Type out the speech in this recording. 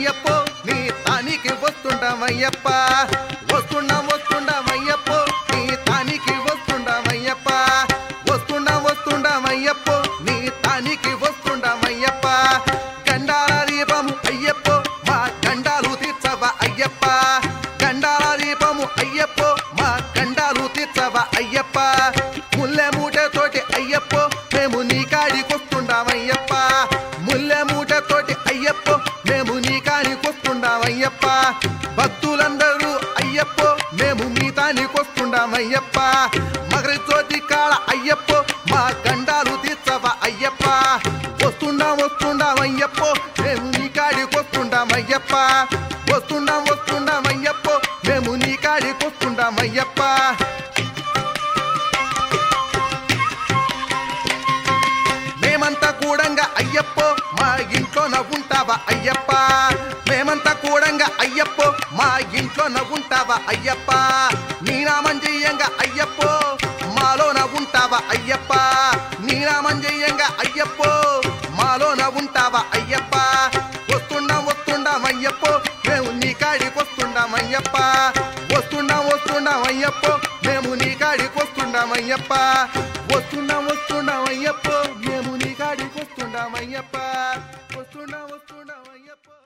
అయ్యప్పో నీ తానికి వస్తుండమయ్యప్ప వస్తుండం వస్తుండమయ్యప్పో నీ తానికి వస్తుండమయ్యప్ప వస్తుండం వస్తుండమయ్యప్పో నీ తానికి వస్తుండమయ్యప్ప గండాల దీపము అయ్యప్పో మా గండాలు తీర్చవ అయ్యప్ప గండాల దీపము అయ్యప్పో మా గండాలు తీర్చవ అయ్యప్ప ముల్లె మూటతోటి అయ్యప్పో మేము నీ కాడికొస్తుండామయ్యప్ప ముల్లె మూటతోటి అయ్యప్పో మేము నీ కాడికొస్తుండామయ్యప్ప భక్తులందరూ అయ్యప్పో మేము మీ తానికొస్తుండామయ్యప్ప మగర జ్యోతి కాళ అయ్యప్పో మా గండాలు తీర్చవ అయ్యప్ప వస్తుండాం వస్తుండామయ్యప్పో మేము నీ కాడికొస్తుండామయ్యప్ప వస్తుండాం వస్తుండామయ్యప్పో మేము నీ కాడికొస్తుండామయ్యప్ప మేమంతా కూడంగా అయ్యప్పో మా ఇంట్లో నవ్వుంటావా అయ్యప్ప మేమంతా కూడంగా అయ్యప్పో మా ఇంట్లో నవ్వుంటావా అయ్యప్ప నీ నామం చెయ్యంగా అయ్యప్పో మాలో నవ్వుంటావా అయ్యప్ప నీ నామం చెయ్యంగా అయ్యప్పో మాలో నవ్వుంటావా అయ్యప్ప వస్తుండాం వస్తుండాం అయ్యప్పో మేము నీ కాడికి వస్తుండాం అయ్యప్ప వస్తుండాం వస్తుండాం అయ్యప్పో మేము నీ కాడికి వస్తుండాం అయ్యప్ప వస్తున్నాం వస్తున్నాం అయ్యప్ప మేము నీ కాడికి వస్తున్నాం అయ్యప్ప వస్తున్నాం వస్తున్నాం అయ్యప్ప